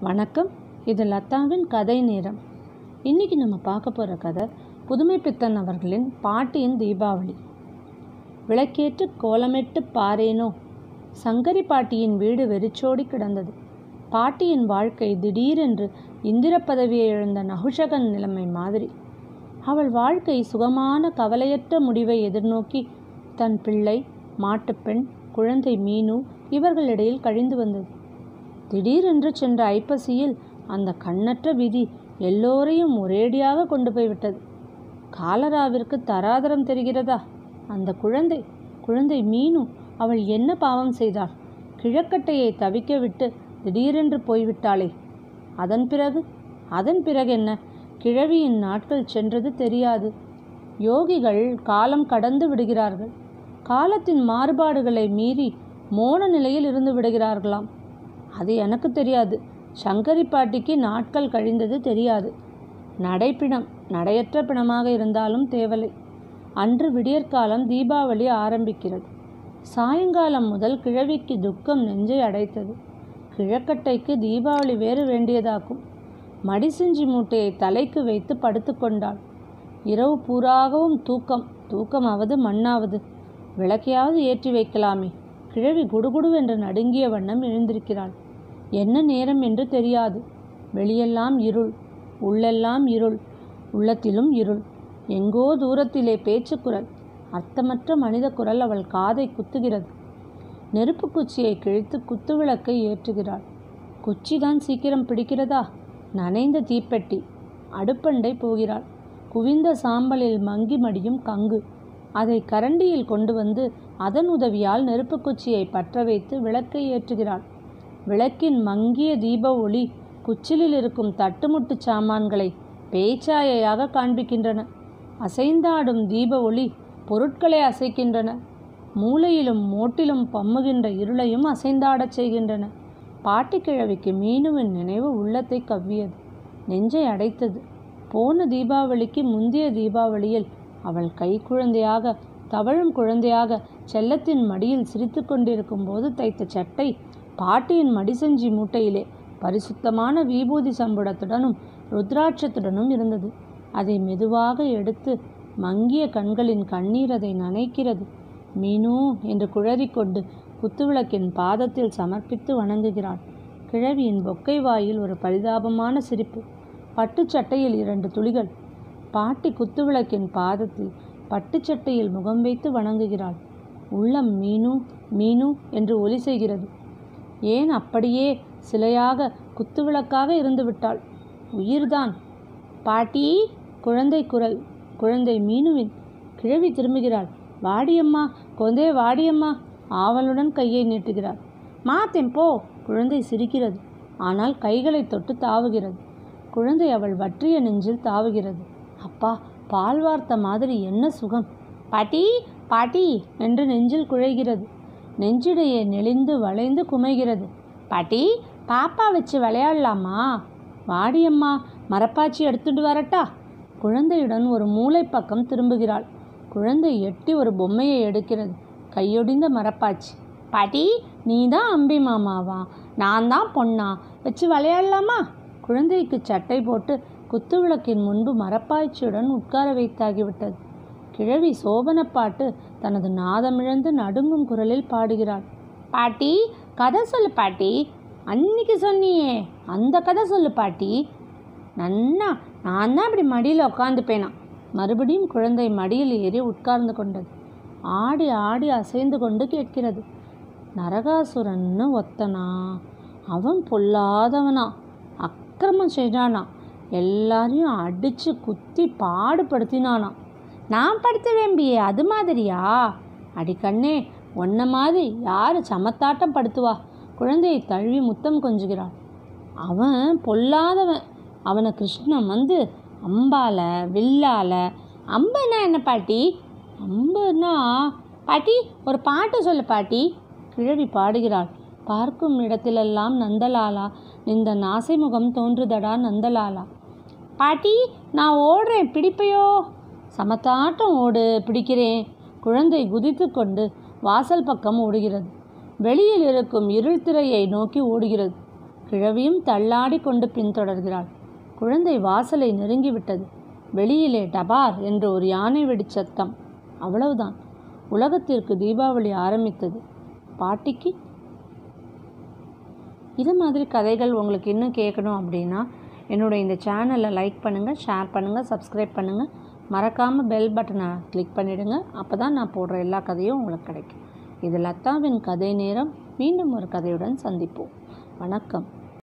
வணக்கம் இது லதாவின் கதை நேரம் இன்னைக்கு நம்ம பார்க்க போகிற கதை புதுமை பித்தன் அவர்களின் பாட்டியின் தீபாவளி விளக்கேற்று கோலமிட்டு பாரேனோ சங்கரி பாட்டியின் வீடு வெறிச்சோடி கிடந்தது பாட்டியின் வாழ்க்கை திடீரென்று இந்திர பதவியை இழந்த நகுஷகன் நிலைமை மாதிரி அவள் வாழ்க்கை சுகமான கவலையற்ற முடிவை எதிர்நோக்கி தன் பிள்ளை மாட்டுப்பெண் குழந்தை மீனு இவர்களிடையில் கழிந்து வந்தது திடீரென்று சென்ற ஐப்பசியில் அந்த கண்ணற்ற விதி எல்லோரையும் ஒரேடியாக கொண்டு போய்விட்டது காலராவிற்கு தராதரம் தெரிகிறதா அந்த குழந்தை குழந்தை மீனு அவள் என்ன பாவம் செய்தாள் கிழக்கட்டையை தவிக்க விட்டு திடீரென்று போய்விட்டாளே அதன் பிறகு அதன் பிறகு என்ன கிழவியின் நாட்கள் சென்றது தெரியாது யோகிகள் காலம் கடந்து விடுகிறார்கள் காலத்தின் மாறுபாடுகளை மீறி மோன நிலையில் இருந்து விடுகிறார்களாம் அது எனக்கு தெரியாது சங்கரி பாட்டிக்கு நாட்கள் கழிந்தது தெரியாது நடைப்பிணம் நடையற்ற பிணமாக இருந்தாலும் தேவலை அன்று விடியற்காலம் தீபாவளி ஆரம்பிக்கிறது சாயங்காலம் முதல் கிழவிக்கு துக்கம் நெஞ்சை அடைத்தது கிழக்கட்டைக்கு தீபாவளி வேறு வேண்டியதாக்கும் மடிசிஞ்சி மூட்டையை தலைக்கு வைத்து படுத்துக்கொண்டாள் இரவு பூராகவும் தூக்கம் தூக்கமாவது மண்ணாவது விளக்கையாவது ஏற்றி வைக்கலாமே கிழவி குடுகுடுவென்று நடுங்கிய வண்ணம் எழுந்திருக்கிறாள் என்ன நேரம் என்று தெரியாது வெளியெல்லாம் இருள் உள்ளெல்லாம் இருள் உள்ளத்திலும் இருள் எங்கோ தூரத்திலே பேச்சுக்குரல் அர்த்தமற்ற மனித குரல் அவள் காதை குத்துகிறது நெருப்பு குச்சியை கிழித்து குத்துவிளக்கை ஏற்றுகிறாள் குச்சிதான் சீக்கிரம் பிடிக்கிறதா நனைந்த தீப்பெட்டி அடுப்பண்டை போகிறாள் குவிந்த சாம்பலில் மங்கி மடியும் கங்கு அதை கரண்டியில் கொண்டு வந்து அதன் உதவியால் நெருப்பு குச்சியை பற்ற வைத்து விளக்கை ஏற்றுகிறாள் விளக்கின் மங்கிய தீப ஒளி குச்சிலில் இருக்கும் தட்டுமுட்டு சாமான்களை பேச்சாயையாக காண்பிக்கின்றன அசைந்தாடும் தீப ஒளி பொருட்களை அசைக்கின்றன மூளையிலும் மோட்டிலும் பம்முகின்ற இருளையும் அசைந்தாடச் செய்கின்றன பாட்டிக்கிழவிக்கு மீனுவின் நினைவு உள்ளத்தை கவ்வியது நெஞ்சை அடைத்தது போன தீபாவளிக்கு முந்தைய தீபாவளியில் அவள் கை குழந்தையாக தவழும் குழந்தையாக செல்லத்தின் மடியில் சிரித்து கொண்டிருக்கும் போது தைத்த சட்டை பாட்டியின் மடிசஞ்சி மூட்டையிலே பரிசுத்தமான விபூதி சம்புடத்துடனும் ருத்ராட்சத்துடனும் இருந்தது அதை மெதுவாக எடுத்து மங்கிய கண்களின் கண்ணீர் அதை நனைக்கிறது மீனு என்று குழறிக்கொண்டு குத்துவிளக்கின் பாதத்தில் சமர்ப்பித்து வணங்குகிறாள் கிழவியின் பொக்கை வாயில் ஒரு பரிதாபமான சிரிப்பு பட்டுச்சட்டையில் இரண்டு துளிகள் பாட்டி குத்துவிளக்கின் பாதத்தில் பட்டுச்சட்டையில் முகம் வைத்து வணங்குகிறாள் உள்ளம் மீனு மீனு என்று ஒலி செய்கிறது ஏன் அப்படியே சிலையாக குத்துவிளக்காக இருந்து விட்டாள் உயிர்தான் பாட்டி குழந்தை குரல் குழந்தை மீனுவின் கிழவி திரும்புகிறாள் வாடியம்மா கொந்தே வாடியம்மா ஆவலுடன் கையை நீட்டுகிறாள் மாத்தேன் போ குழந்தை சிரிக்கிறது ஆனால் கைகளை தொட்டு தாவுகிறது குழந்தை அவள் வற்றிய நெஞ்சில் தாவுகிறது அப்பா பால் வார்த்த மாதிரி என்ன சுகம் பாட்டி பாட்டி என்று நெஞ்சில் குழைகிறது நெஞ்சிடையே நெளிந்து வளைந்து குமைகிறது பாட்டி பாப்பா வச்சு விளையாடலாமா வாடியம்மா மரப்பாச்சி எடுத்துட்டு வரட்டா குழந்தையுடன் ஒரு மூளை பக்கம் திரும்புகிறாள் குழந்தை எட்டி ஒரு பொம்மையை எடுக்கிறது கையொடிந்த மரப்பாச்சி பாட்டி நீ தான் அம்பி மாமாவா நான் தான் பொண்ணா வச்சு விளையாடலாமா குழந்தைக்கு சட்டை போட்டு குத்துவிளக்கின் முன்பு மரப்பாய்ச்சியுடன் உட்கார வைத்தாகிவிட்டது கிழவி சோபனப்பாட்டு தனது நாதமிழந்து நடுங்கும் குரலில் பாடுகிறாள் பாட்டி கதை சொல்லு பாட்டி அன்னைக்கு சொன்னியே அந்த கதை சொல்லு பாட்டி நன்னா நான் தான் இப்படி மடியில் உட்காந்துப்பேனா மறுபடியும் குழந்தை மடியில் ஏறி உட்கார்ந்து கொண்டது ஆடி ஆடி அசைந்து கொண்டு கேட்கிறது நரகாசுரன்னு ஒத்தனா அவன் பொல்லாதவனா அக்கிரமம் செய்தானா எல்லாரையும் அடித்து குத்தி பாடுபடுத்தினானா நான் படுத்த வேம்பியே அது மாதிரியா அடி கண்ணே ஒன்ன மாதிரி யார் சமத்தாட்டம் படுத்துவா குழந்தையை தழுவி முத்தம் கொஞ்சுகிறாள் அவன் பொல்லாதவன் அவனை கிருஷ்ணன் வந்து அம்பால வில்லால அம்புன்னா என்ன பாட்டி அம்புன்னா பாட்டி ஒரு பாட்டு சொல்லு பாட்டி கிழவி பாடுகிறாள் பார்க்கும் இடத்திலெல்லாம் நந்தலாலா இந்த நாசைமுகம் தோன்றுதடா நந்தலாலா பாட்டி நான் ஓடுறேன் பிடிப்பையோ சமத்தாட்டம் ஓடு பிடிக்கிறேன் குழந்தை குதித்து கொண்டு வாசல் பக்கம் ஓடுகிறது வெளியில் இருக்கும் இருள் திரையை நோக்கி ஓடுகிறது கிழவியும் தள்ளாடி கொண்டு பின்தொடர்கிறாள் குழந்தை வாசலை நெருங்கிவிட்டது வெளியிலே டபார் என்று ஒரு யானை வெடிச்சத்தம் அவ்வளவுதான் உலகத்திற்கு தீபாவளி ஆரம்பித்தது பாட்டிக்கு இது மாதிரி கதைகள் உங்களுக்கு இன்னும் கேட்கணும் அப்படின்னா என்னோட இந்த சேனலை லைக் பண்ணுங்கள் ஷேர் பண்ணுங்கள் சப்ஸ்கிரைப் பண்ணுங்கள் மறக்காமல் பெல் பட்டனை கிளிக் பண்ணிவிடுங்க அப்போ தான் நான் போடுற எல்லா கதையும் உங்களுக்கு கிடைக்கும் இது லதாவின் கதை நேரம் மீண்டும் ஒரு கதையுடன் சந்திப்போம் வணக்கம்